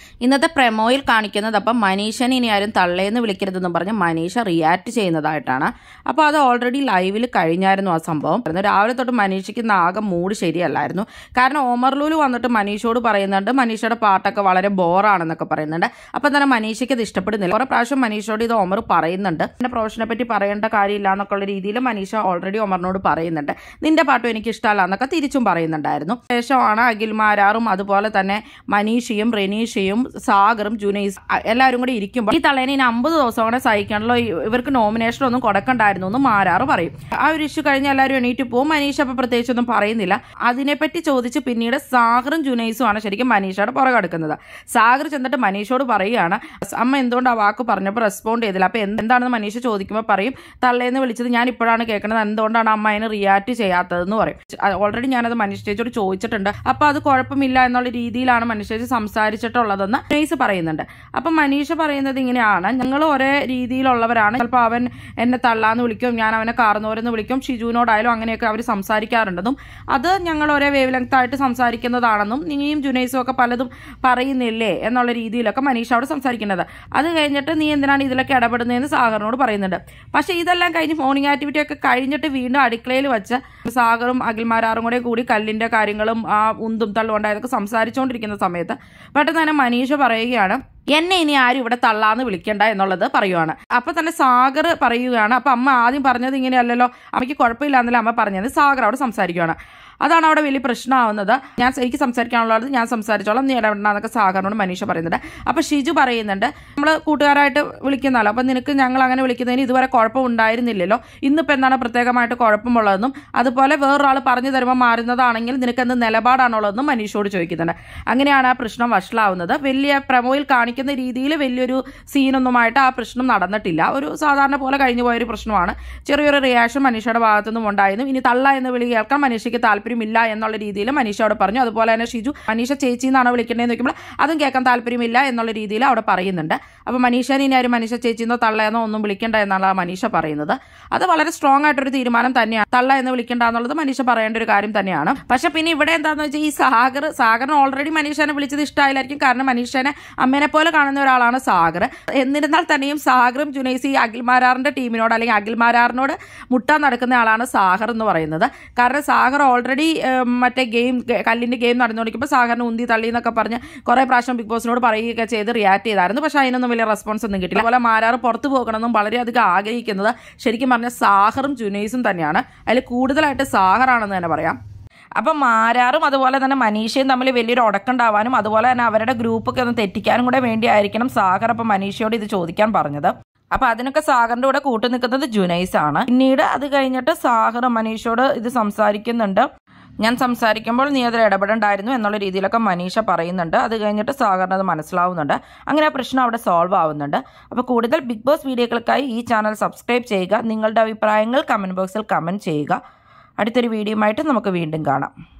ഇന്നത്തെ പ്രമോയിൽ കാണിക്കുന്നത് അപ്പം മനീഷനെ ഇനി ആരും തള്ളേന്ന് വിളിക്കരുതെന്നും പറഞ്ഞ് മനീഷ റിയാക്ട് ചെയ്യുന്നതായിട്ടാണ് അപ്പോൾ അത് ഓൾറെഡി ലൈവിൽ കഴിഞ്ഞായിരുന്നു ആ സംഭവം രാവിലെ തൊട്ട് മനീഷയ്ക്ക് ഇന്ന് ആകെ മൂഡ് ശരിയല്ലായിരുന്നു കാരണം ഓമർലൂല് വന്നിട്ട് മനീഷോട് പറയുന്നുണ്ട് മനീഷയുടെ പാട്ടൊക്കെ വളരെ ബോറാണെന്നൊക്കെ പറയുന്നുണ്ട് അപ്പം തന്നെ മനീഷയ്ക്ക് അത് ഇഷ്ടപ്പെടുന്നില്ല കുറേ പ്രാവശ്യം മനീഷയോട് ഇത് ഓമർ പറയുന്നുണ്ട് എൻ്റെ പ്രൊഫഷനെ പറ്റി പറയേണ്ട കാര്യമില്ല എന്നൊക്കെയുള്ള രീതിയിൽ മനീഷ ഓൾറെഡി ഒമറിനോട് പറയുന്നുണ്ട് നിന്റെ പാട്ടും എനിക്ക് ഇഷ്ടമല്ല എന്നൊക്കെ തിരിച്ചും പറയുന്നുണ്ടായിരുന്നു ശേഷമാണ് അഖിൽമാരാറും അതുപോലെ തന്നെ മനീഷയും റെനീഷയും സാഗറും ജുനൈസ് അ- എല്ലാവരും കൂടി ഇരിക്കുമ്പോൾ ഈ തള്ളേനെ ഇനി അമ്പത് ദിവസം കൂടെ സഹിക്കണല്ലോ ഈ- ഇവർക്ക് നോമിനേഷൻ ഒന്നും കൊടുക്കണ്ടായിരുന്നു എന്ന് മാരാറ് പറയും ആ ഒരു ഇഷ്യൂ കഴിഞ്ഞ് എല്ലാവരും എണീറ്റ് പോകും മനീഷ അപ്പോൾ പ്രത്യേകിച്ച് ഒന്നും പറയുന്നില്ല അതിനെപ്പറ്റി ചോദിച്ച് പിന്നീട് സാഗറും ജുനൈസും ആണ് ശരിക്കും മനീഷയുടെ പുറകെടുക്കുന്നത് സാഗർ ചെന്നിട്ട് മനീഷോട് പറയുകയാണ് അമ്മ എന്തുകൊണ്ട് ആ വാക്ക് പറഞ്ഞപ്പോൾ റെസ്പോണ്ട് ചെയ്തില്ല അപ്പോൾ എന്താണെന്ന് മനീഷ ചോദിക്കുമ്പോൾ പറയും തള്ളേന്ന് വിളിച്ചത് ഞാൻ ഇപ്പോഴാണ് കേൾക്കുന്നത് എന്തുകൊണ്ടാണ് അമ്മ അതിന് റിയാക്ട് ചെയ്യാത്തതെന്ന് പറയും ഓൾറെഡി ഞാനത് മനീഷ ചേച്ചിയോട് ചോദിച്ചിട്ടുണ്ട് അപ്പോൾ അത് കുഴപ്പമില്ല എന്നുള്ള രീതിയിലാണ് മനീഷ ചേച്ചി സംസാരിച്ചിട്ടുള്ളതെന്ന് ജുനൈസ് പറയുന്നുണ്ട് അപ്പം മനീഷ പറയുന്നത് ഇങ്ങനെയാണ് ഞങ്ങൾ ഒരേ രീതിയിലുള്ളവരാണ് ചിലപ്പോൾ അവൻ എന്നെ തള്ളാന്ന് വിളിക്കും ഞാൻ അവനെ കാർന്നോരെന്ന് വിളിക്കും ഷിജുവിനോടായാലും അങ്ങനെയൊക്കെ അവർ സംസാരിക്കാറുണ്ടെന്നും അത് ഞങ്ങൾ ഒരേ വേവ് ലെങ്ത് ആയിട്ട് സംസാരിക്കുന്നതാണെന്നും നീയും ജുനൈസും ഒക്കെ പലതും പറയുന്നില്ലേ എന്നുള്ള രീതിയിലൊക്കെ മനീഷ അവിടെ സംസാരിക്കുന്നത് അത് കഴിഞ്ഞിട്ട് നീ എന്തിനാണ് ഇതിലൊക്കെ ഇടപെടുന്നതെന്ന് സാഗറിനോട് പറയുന്നുണ്ട് പക്ഷേ ഇതെല്ലാം കഴിഞ്ഞ് മോർണിംഗ് ആക്ടിവിറ്റി ഒക്കെ കഴിഞ്ഞിട്ട് വീണ്ടും അടുക്കളയിൽ വെച്ച് സാഗറും അഖിൽമാരാറും കൂടെ കൂടി കല്ലിൻ്റെ കാര്യങ്ങളും ആ ഉന്തും തള്ളും ഉണ്ടായതൊക്കെ സംസാരിച്ചുകൊണ്ടിരിക്കുന്ന സമയത്ത് പെട്ടെന്ന് തന്നെ മനീഷ പറയുകയാണ് എന്നെ ഇനി ആരും ഇവിടെ തള്ളാന്ന് വിളിക്കണ്ട എന്നുള്ളത് പറയുവാണ് അപ്പൊ തന്നെ സാഗർ പറയുകയാണ് അപ്പൊ അമ്മ ആദ്യം പറഞ്ഞത് ഇങ്ങനെയല്ലല്ലോ അമ്മയ്ക്ക് കുഴപ്പമില്ല എന്നല്ല അമ്മ പറഞ്ഞത് സാഗർ അവിടെ സംസാരിക്കുകയാണ് അതാണ് അവിടെ വലിയ പ്രശ്നമാവുന്നത് ഞാൻ എനിക്ക് സംസാരിക്കാനുള്ളത് ഞാൻ സംസാരിച്ചോളാം നീ ഇടപെടണമെന്നൊക്കെ സാഗറിനോട് മനീഷ പറയുന്നുണ്ട് അപ്പൊ ഷിജു പറയുന്നുണ്ട് നമ്മൾ കൂട്ടുകാരായിട്ട് വിളിക്കുന്നല്ലോ അപ്പൊ നിനക്ക് ഞങ്ങൾ അങ്ങനെ വിളിക്കുന്നതിന് ഇതുവരെ കുഴപ്പം ഉണ്ടായിരുന്നില്ലല്ലോ ഇന്നിപ്പോൾ എന്താണ് പ്രത്യേകമായിട്ട് കുഴപ്പമുള്ളതെന്നും അതുപോലെ വേറൊരാൾ പറഞ്ഞു തരുമ്പോൾ മാറുന്നതാണെങ്കിൽ നിനക്ക് എന്ത് നിലപാടാണുള്ളതെന്നും മനീഷോട് ചോദിക്കുന്നുണ്ട് അങ്ങനെയാണ് ആ പ്രശ്നം വഷളാവുന്നത് വലിയ പ്രമോയിൽ കാണിക്കുന്ന രീതിയിൽ വലിയൊരു സീനൊന്നുമായിട്ട് ആ പ്രശ്നം നടന്നിട്ടില്ല ഒരു സാധാരണ പോലെ കഴിഞ്ഞു പോയൊരു പ്രശ്നമാണ് ചെറിയൊരു റിയാക്ഷൻ മനീഷയുടെ ഭാഗത്തുനിന്നും ഉണ്ടായിരുന്നു ഇനി തള്ള എന്ന് വിളി കേൾക്കാൻ മനീഷയ്ക്ക് താല്പര്യമില്ല എന്നുള്ള രീതിയിൽ മനീഷ അവിടെ പറഞ്ഞു അതുപോലെ തന്നെ ഷിജു മനീഷ ചേച്ചി എന്നാണ് വിളിക്കേണ്ടതെന്ന് നോക്കുമ്പോൾ അതും കേൾക്കാൻ താല്പര്യമില്ല എന്നുള്ള രീതിയിൽ അവിടെ പറയുന്നുണ്ട് അപ്പോൾ മനീഷനെ ഇനി ആരും മനീഷ ചേച്ചിന്നോ തള്ളയെന്നോ ഒന്നും വിളിക്കേണ്ട എന്നാണ് മനീഷ പറയുന്നത് അത് വളരെ സ്ട്രോങ് ആയിട്ടൊരു തീരുമാനം തന്നെയാണ് തള്ള എന്ന് വിളിക്കേണ്ട എന്നുള്ളത് മനീഷ പറയേണ്ട ഒരു കാര്യം തന്നെയാണ് പക്ഷെ പിന്നെ ഇവിടെ എന്താണെന്ന് വെച്ചാൽ ഈ സാഗർ സാഗറിന് ഓൾറെഡി മനീഷനെ വിളിച്ചത് ഇഷ്ടമായില്ലായിരിക്കും കാരണം മനീഷനെ അമ്മേനെ പോലെ കാണുന്ന ഒരാളാണ് സാഗർ എന്നിരുന്നാൽ തന്നെയും സാഗറും ജുനൈസി അഖിൽമാരാറിന്റെ ടീമിനോട് അല്ലെങ്കിൽ അഖിൽമാരാറിനോട് മുട്ടാൻ നടക്കുന്ന ആളാണ് സാഗർ എന്ന് പറയുന്നത് കാരണം സാഗർ ഓൾറെഡി മറ്റേ ഗെയിം കല്ലിന്റെ ഗെയിം നടന്നുകൊണ്ടിരിക്കുമ്പോൾ സാഗറിന് ഉന്തി തള്ളി എന്നൊക്കെ പറഞ്ഞ് കുറെ പ്രാവശ്യം ബിഗ് ബോസിനോട് പറയുകയൊക്കെ ചെയ്ത് റിയാക്ട് ചെയ്തായിരുന്നു പക്ഷേ അതിനൊന്നും വലിയ റെസ്പോൺസ് ഒന്നും കിട്ടില്ല അതുപോലെ മാരാറ് പുറത്തു പോകണമെന്നും വളരെയധികം ആഗ്രഹിക്കുന്നത് ശരിക്കും പറഞ്ഞാൽ സാഹറും ജുനൈസും തന്നെയാണ് അതിൽ കൂടുതലായിട്ട് സാഹറാണെന്ന് തന്നെ പറയാം അപ്പം മാരാറും അതുപോലെ തന്നെ മനീഷയും തമ്മിൽ വലിയൊരു ഉടക്കുണ്ടാവാനും അതുപോലെ തന്നെ അവരുടെ ഗ്രൂപ്പൊക്കെ ഒന്ന് തെറ്റിക്കാനും കൂടെ വേണ്ടിയായിരിക്കണം സാഗർ അപ്പം മനീഷയോട് ഇത് ചോദിക്കാൻ പറഞ്ഞത് അപ്പൊ അതിനൊക്കെ സാഗറിന്റെ കൂടെ കൂട്ടു നിൽക്കുന്നത് ജുനൈസ് ആണ് പിന്നീട് അത് കഴിഞ്ഞിട്ട് സാഗർ മനീഷയോട് ഇത് സംസാരിക്കുന്നുണ്ട് ഞാൻ സംസാരിക്കുമ്പോൾ നീ അതിൽ ഇടപെടണ്ടായിരുന്നു എന്നുള്ള രീതിയിലൊക്കെ മനീഷ പറയുന്നുണ്ട് അത് കഴിഞ്ഞിട്ട് സാഗറിന് അത് മനസ്സിലാവുന്നുണ്ട് അങ്ങനെ ആ പ്രശ്നം അവിടെ സോൾവ് ആവുന്നുണ്ട് അപ്പോൾ കൂടുതൽ ബിഗ് ബോസ് വീഡിയോകൾക്കായി ഈ ചാനൽ സബ്സ്ക്രൈബ് ചെയ്യുക നിങ്ങളുടെ അഭിപ്രായങ്ങൾ കമൻറ്റ് ബോക്സിൽ കമൻറ്റ് ചെയ്യുക അടുത്തൊരു വീഡിയോയുമായിട്ട് നമുക്ക് വീണ്ടും കാണാം